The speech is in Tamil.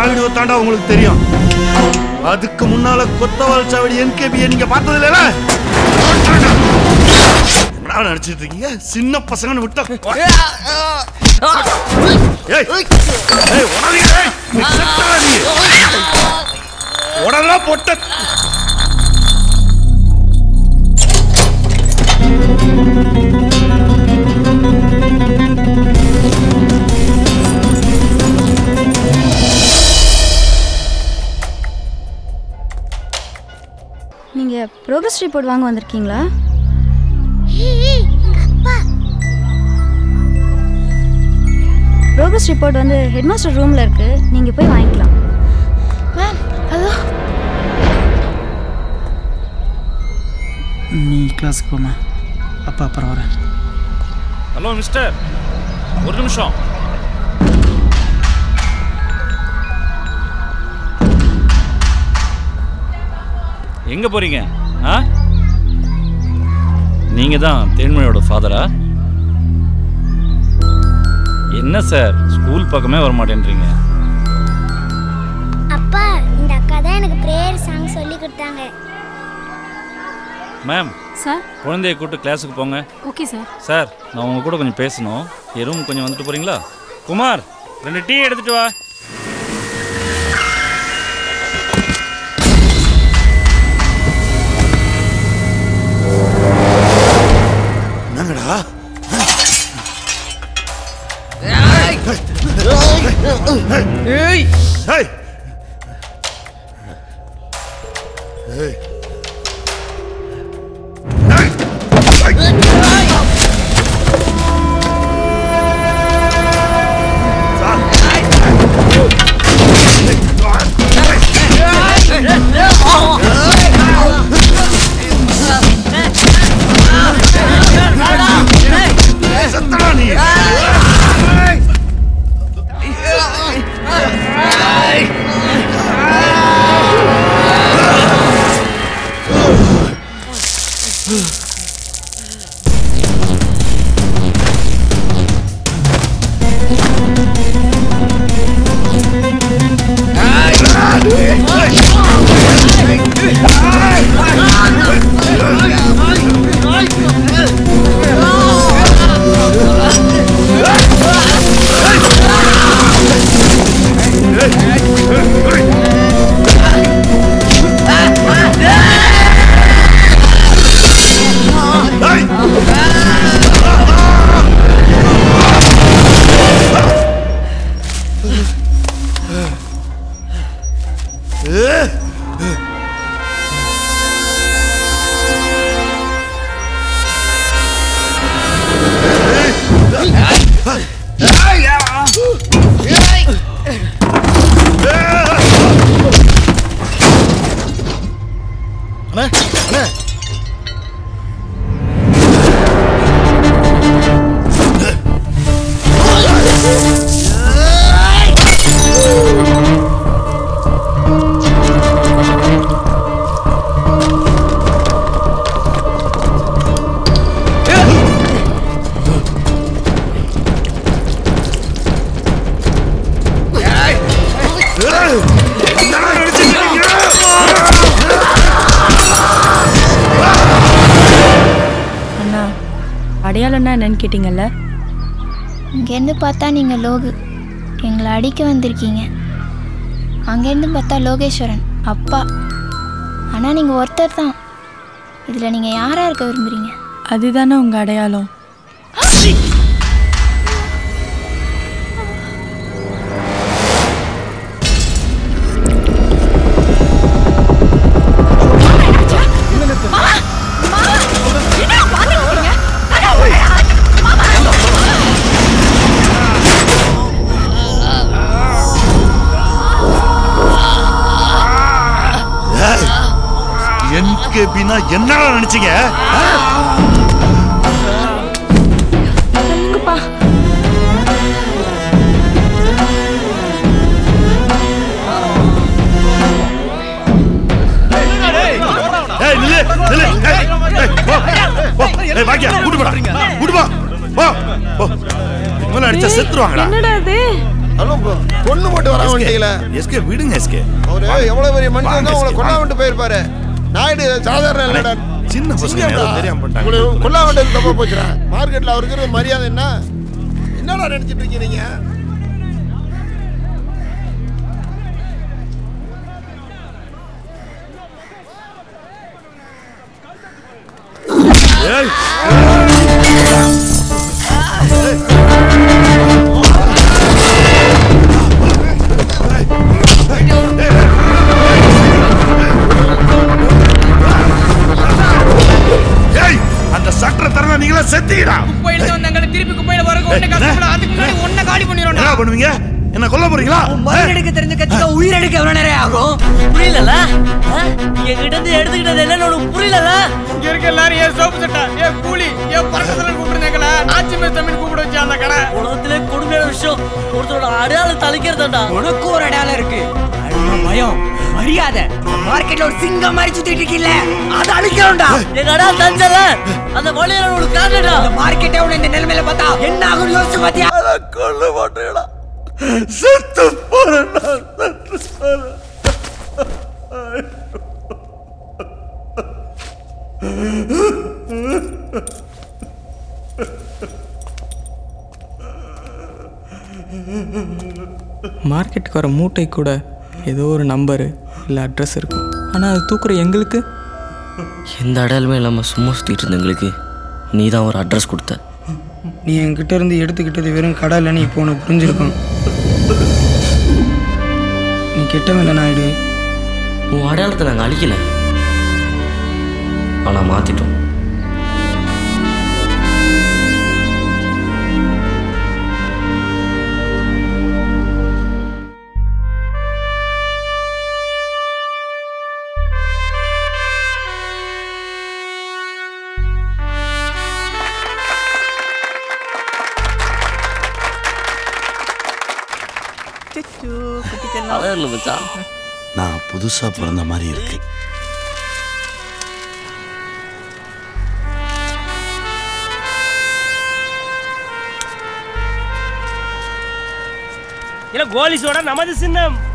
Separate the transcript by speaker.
Speaker 1: வீடியோ தாண்டா உங்களுக்கு தெரியும் அதுக்கு முன்னால கொத்தவால் சாவடி என்கேபியை நீங்க பார்த்தது இல்லைல என்ன நினைச்சிட்டு இருக்கீங்க சின்ன பசங்கன்னு விட்டா ஏய் ஏய் உடனே ஏய் நீ செத்தடா நீ உடனே போட்ட
Speaker 2: நீங்கள் ப்ரோக்ரஸ் ரிப்போர்ட் வாங்க வந்திருக்கீங்களா ப்ரோக்ரஸ் ரிப்போர்ட் வந்து ஹெட்மாஸ்டர் ரூமில் இருக்குது நீங்கள் போய் வாங்கிக்கலாம்
Speaker 3: மேம் ஹலோ
Speaker 4: நீ கிளாஸுக்கு போமா அப்பா அப்புறம் வரேன்
Speaker 5: ஹலோ மிஸ்டர் ஒரு நிமிஷம் எங்க போறீங்க ஆ நீங்க தான் தேன்மொழியோட ஃபாதரா என்ன சார் ஸ்கூல் பக்கமே வர மாட்டேன்றீங்க
Speaker 6: அப்பா இந்த அக்கா தான் எனக்கு ப்ரேயர் சாங் சொல்லி கொடுத்தாங்க
Speaker 5: மேம்
Speaker 3: சார்
Speaker 5: குழந்தைய கூப்பிட்டு கிளாஸுக்கு போங்க
Speaker 3: ஓகே சார்
Speaker 5: சார் நான் உங்க கூட கொஞ்சம் பேசணும் என் ரூம் கொஞ்சம் வந்துட்டு போறீங்களா குமார் ரெண்டு டீ எடுத்துட்டு வா
Speaker 1: என்னங்கடா
Speaker 4: ஏய்
Speaker 1: ஏய் ஏய் செத்தடா நீ
Speaker 7: அண்ணே அண்ணே
Speaker 1: என்னடா நினைச்சிட்டு இருக்கீங்க
Speaker 3: அண்ணா அடையாளம்னா என்னன்னு கேட்டிங்கல்ல
Speaker 6: இங்கேருந்து பார்த்தா நீங்கள் லோகு எங்களை அடிக்க வந்திருக்கீங்க அங்கேருந்து பார்த்தா லோகேஸ்வரன் அப்பா ஆனால் நீங்கள் ஒருத்தர் தான் இதில் நீங்கள் யாராக இருக்க விரும்புகிறீங்க
Speaker 3: அதுதானே உங்கள் அடையாளம்
Speaker 1: என்கேபினா என்னடா நினைச்சீங்க ஆ? ஏய் நில்லு நில்லு ஏய் ஏய் போ போ ஏய் வாக்கியா கூட்டு போடா கூட்டு போ போ போ இவனை அடிச்சா செத்துருவாங்கடா
Speaker 3: என்னடா இது
Speaker 8: அதுவும் பொ- பொண்ணு போட்டு வர வண்டியில
Speaker 1: எஸ்கே விடுங்க எஸ்கே
Speaker 8: அவரு எவ்வளவு பெரிய மனுஷன்
Speaker 1: வாங்க,
Speaker 8: தான் உங்களை
Speaker 1: எஸ்கே,
Speaker 8: கொல்லா
Speaker 1: வாங்க.
Speaker 8: விட்டு போயிருப்பாரு நாயுடு சாதாரண இல்லடா
Speaker 1: சின்ன பசங்க
Speaker 8: சிங்கம்டா.
Speaker 1: ஏதோ தெரியாம பண்ணிட்டாங்க.
Speaker 8: உங்களை கொல்லா விட்டது தப்பா போச்சுடா மார்க்கெட்ல அவருக்கு இருக்கிற மரியாதை என்ன என்னடா நினைச்சிட்டு இருக்கீங்க நீங்க
Speaker 1: ஏய் ஏய் அந்த சட்டரை தரங்க நீங்களா செத்தீங்கடா
Speaker 9: குப்பையில வந்தாங்க திருப்பி குப்பையில வரக்கு ஒண்ணு கஷ்டப்பட அதுக்கு முன்னாடி ஒன்ன காலி பண்ணிடுறோம்
Speaker 1: என்ன பண்ணுவீங்க என்ன கொல்ல போறீங்களா
Speaker 9: மருந்து எடுக்க தெரிஞ்ச கட்சிக்கு உயிர் எடுக்க எவ்வளவு நேரம் ஆகும்
Speaker 10: புரியலல என்கிட்ட இருந்து எடுத்துக்கிட்டது என்னன்னு உனக்கு புரியலல
Speaker 9: இங்க இருக்க எல்லாரும் ஏன் சோப்பு சட்டா ஏன் கூலி ஏன் பறக்கத்துல கூப்பிடுறாங்களா ஆச்சி மேல் தமிழ் கூப்பிட வச்சு அந்த கடை
Speaker 10: உலகத்திலே கொடுமையான விஷயம் ஒருத்தரோட அடையாளம் தளிக்கிறதாண்டா
Speaker 9: உனக்கு ஒரு அடையாளம் இருக்கு அழுவ பயம் மரியாதை மார்க்கெட்ல ஒரு சிங்கம் மாதிரி சுத்திட்டு இருக்கீல்ல அதை அழிக்கிறோம்டா
Speaker 10: எங்க அடையாளம் தஞ்சல அந்த வழியில உனக்கு காட்டுடா
Speaker 9: இந்த மார்க்கெட்டை உன்னை இந்த நிலைமையில பார்த்தா என்ன ஆகும் யோசிச்சு பாத்தியா
Speaker 1: கொல்ல மாட்டேடா செத்து போறேன்டா செத்து போறேன்
Speaker 11: மார்க்கெட்டுக்கு வர மூட்டை கூட ஏதோ ஒரு நம்பரு இல்லை அட்ரஸ் இருக்கும் ஆனால் அது தூக்குற எங்களுக்கு
Speaker 10: எந்த அடையாளமே இல்லாமல் சும்மா சுற்றிட்டு இருந்த எங்களுக்கு நீ தான் ஒரு அட்ரஸ் கொடுத்த
Speaker 4: நீ என்கிட்ட இருந்து எடுத்துக்கிட்டது வெறும் கடை இல்லைன்னு இப்போ உனக்கு புரிஞ்சிருக்கும் நீ கெட்டவன் இல்லை நாயுடு
Speaker 10: உன் அடையாளத்தை நாங்கள் அழிக்கல ஆனால் மாற்றிட்டோம் அழகு மச்சான்
Speaker 1: நான் புதுசா பிறந்த மாதிரி இருக்கு
Speaker 12: இல்ல கோலிஸோட நமது சின்னம்